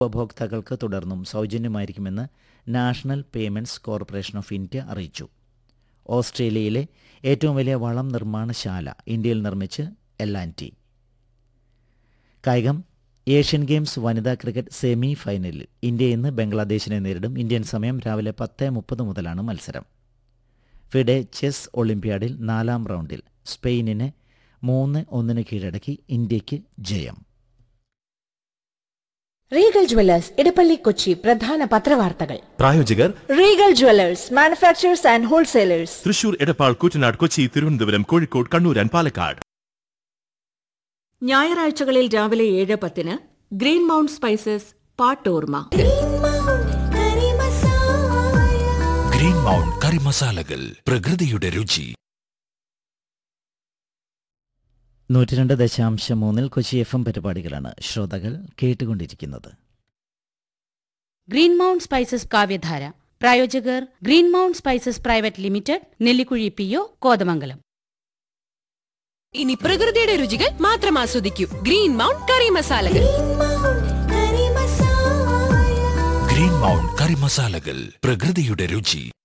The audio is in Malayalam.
ഉപഭോക്താക്കൾക്ക് തുടർന്നും സൗജന്യമായിരിക്കുമെന്ന് national payments corporation of India അറിയിച്ചു ഓസ്ട്രേലിയയിലെ ഏറ്റവും വലിയ വളം നിർമ്മാണശാല ഇന്ത്യയിൽ നിർമ്മിച്ച് എൽ ആൻഡ് ടി കായികം ഏഷ്യൻ ഗെയിംസ് വനിതാ ക്രിക്കറ്റ് സെമി ഫൈനലിൽ ഇന്ത്യ ഇന്ന് ബംഗ്ലാദേശിനെ നേരിടും ഇന്ത്യൻ സമയം രാവിലെ പത്ത് മുപ്പത് മുതലാണ് മത്സരം ഫിഡെ ചെസ് ഒളിമ്പ്യാഡിൽ നാലാം റൗണ്ടിൽ സ്പെയിനിനെ മൂന്ന് ഒന്നിന് കീഴടക്കി ഇന്ത്യയ്ക്ക് ജയം റീഗൽ ജ്വല്ലേഴ്സ് ഇടപ്പള്ളി കൊച്ചി പ്രധാന പത്രവാർത്തകൾ പ്രായോജകർ Regal jewellers manufacturers and wholesalers Thrissur Edappal Koottanad Kochi Thiruvananthapuram Kozhikode Kannur and Palakkad ഞായറാഴ്ചകളിൽ രാവിലെ ഏഴ് പത്തിന് ഗ്രീൻ മൗണ്ട് സ്പൈസസ് പാട്ടോർമ ഗ്രീൻ മൗണ്ട് കറി മസാലകൾ പ്രകൃതിയുടെ രുചി നൂറ്റിരണ്ട് ദശാംശം മൂന്നിൽ കൊച്ചി എഫ് എം പരിപാടികളാണ് ശ്രോതാക്കൾ കേട്ടുകൊണ്ടിരിക്കുന്നത് ഗ്രീൻ മൗണ്ട് സ്പൈസസ് കാവ്യധാര പ്രായോജകർ green mount spices private limited Nellikuzhi P O Kothamangalam ഇനി പ്രകൃതിയുടെ രുചികൾ മാത്രം ആസ്വദിക്കൂ ഗ്രീൻ മൗണ്ട് കറി മസാലകൾ ഗ്രീൻ മൗണ്ട് കറി മസാലകൾ പ്രകൃതിയുടെ രുചി